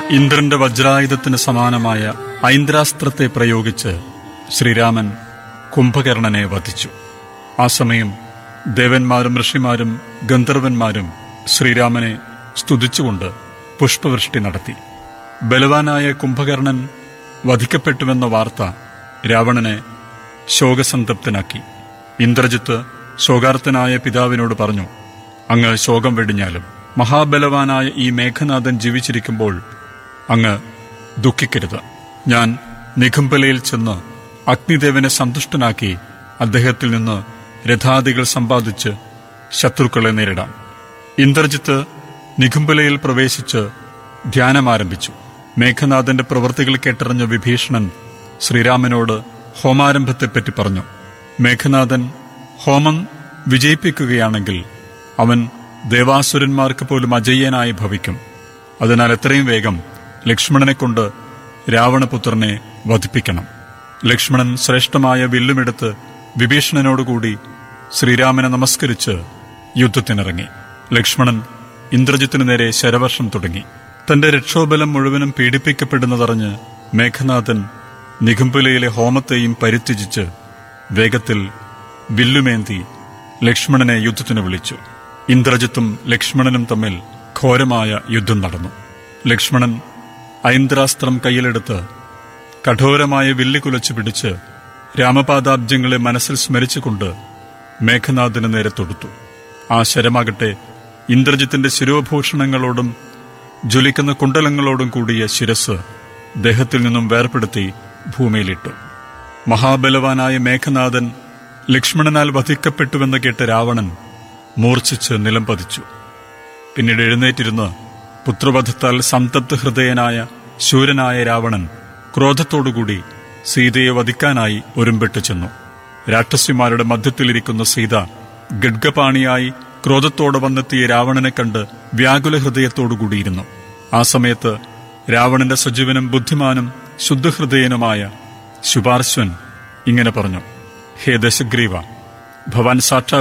ഇന്ദ്രന്റെ വജ്രായുധത്തിന് സമാനമായ ഐന്ദ്രാസ്ത്രത്തെ പ്രയോഗിച്ച് ശ്രീരാമൻ കുംഭകർണനെ വധിച്ചു ആ സമയം ദേവന്മാരും ഋഷിമാരും ഗന്ധർവന്മാരും ശ്രീരാമനെ സ്തുതിച്ചുകൊണ്ട് പുഷ്പവൃഷ്ടി നടത്തി ബലവാനായ കുംഭകർണൻ വധിക്കപ്പെട്ടുവെന്ന വാർത്ത രാവണനെ ശോകസന്തപ്തനാക്കി ഇന്ദ്രജിത്ത് ശോകാർത്തനായ പിതാവിനോട് പറഞ്ഞു അങ്ങ് ശോകം വെടിഞ്ഞാലും മഹാബലവാനായ ഈ മേഘനാഥൻ ജീവിച്ചിരിക്കുമ്പോൾ അങ്ങ് ദുഃഖിക്കരുത് ഞാൻ നിഘമ്പലയിൽ ചെന്ന് അഗ്നിദേവനെ സന്തുഷ്ടനാക്കി അദ്ദേഹത്തിൽ നിന്ന് രഥാദികൾ സമ്പാദിച്ച് ശത്രുക്കളെ നേരിടാം ഇന്ദ്രജിത്ത് നിഘുംബലയിൽ പ്രവേശിച്ച് ധ്യാനമാരംഭിച്ചു മേഘനാഥന്റെ പ്രവൃത്തികൾ കേട്ടറിഞ്ഞ വിഭീഷണൻ ശ്രീരാമനോട് ഹോമാരംഭത്തെപ്പറ്റി പറഞ്ഞു മേഘനാഥൻ ഹോമം വിജയിപ്പിക്കുകയാണെങ്കിൽ അവൻ ദേവാസുരന്മാർക്ക് പോലും അജയ്യനായി ഭവിക്കും അതിനാൽ എത്രയും വേഗം ലക്ഷ്മണനെ കൊണ്ട് രാവണപുത്രനെ വധിപ്പിക്കണം ലക്ഷ്മണൻ ശ്രേഷ്ഠമായ വില്ലുമെടുത്ത് വിഭീഷണനോടുകൂടി ശ്രീരാമനെ നമസ്കരിച്ച് യുദ്ധത്തിനിറങ്ങി ലക്ഷ്മണൻ ഇന്ദ്രജിത്തിനു നേരെ ശരവർഷം തുടങ്ങി തന്റെ രക്ഷോബലം മുഴുവനും പീഡിപ്പിക്കപ്പെടുന്നതറിഞ്ഞ് മേഘനാഥൻ നിഘുംപുലയിലെ ഹോമത്തെയും പരിത്യജിച്ച് വേഗത്തിൽ വില്ലുമേന്തി ലക്ഷ്മണനെ യുദ്ധത്തിന് വിളിച്ചു ഇന്ദ്രജിത്തും ലക്ഷ്മണനും തമ്മിൽ ഘോരമായ യുദ്ധം നടന്നു ലക്ഷ്മണൻ ഐന്ദ്രാസ്ത്രം കയ്യിലെടുത്ത് കഠോരമായ വില്ല് കുലച്ചു പിടിച്ച് രാമപാദാബ്ജങ്ങളെ മനസ്സിൽ സ്മരിച്ചുകൊണ്ട് മേഘനാഥന് നേരെ തൊടുത്തു ആ ശരമാകട്ടെ ഇന്ദ്രജിത്തിന്റെ ശിരോഭൂഷണങ്ങളോടും ജ്വലിക്കുന്ന കുണ്ടലങ്ങളോടും കൂടിയ ശിരസ് ദേഹത്തിൽ നിന്നും വേർപെടുത്തി ഭൂമിയിലിട്ടു മഹാബലവാനായ മേഘനാഥൻ ലക്ഷ്മണനാൽ വധിക്കപ്പെട്ടുവെന്ന് കേട്ട രാവണൻ മൂർച്ഛിച്ച് നിലം പതിച്ചു പിന്നീട് എഴുന്നേറ്റിരുന്ന് പുത്രവധത്താൽ സംതപ്ത ഹൃദയനായ ശൂരനായ രാവണൻ ക്രോധത്തോടുകൂടി സീതയെ വധിക്കാനായി ഒരുമ്പെട്ടു ചെന്നു രാക്ഷസിമാരുടെ മധ്യത്തിലിരിക്കുന്ന സീത ഗഡ്ഗപാണിയായി ക്രോധത്തോടെ വന്നെത്തിയ രാവണനെ കണ്ട് വ്യാകുല ഹൃദയത്തോടുകൂടിയിരുന്നു ആ സമയത്ത് രാവണന്റെ സജീവനും ബുദ്ധിമാനും ശുദ്ധഹൃദയനുമായ ശുപാർശ്വൻ ഇങ്ങനെ പറഞ്ഞു ഹേ ദശഗ്രീവ ഭവാൻ സാക്ഷാ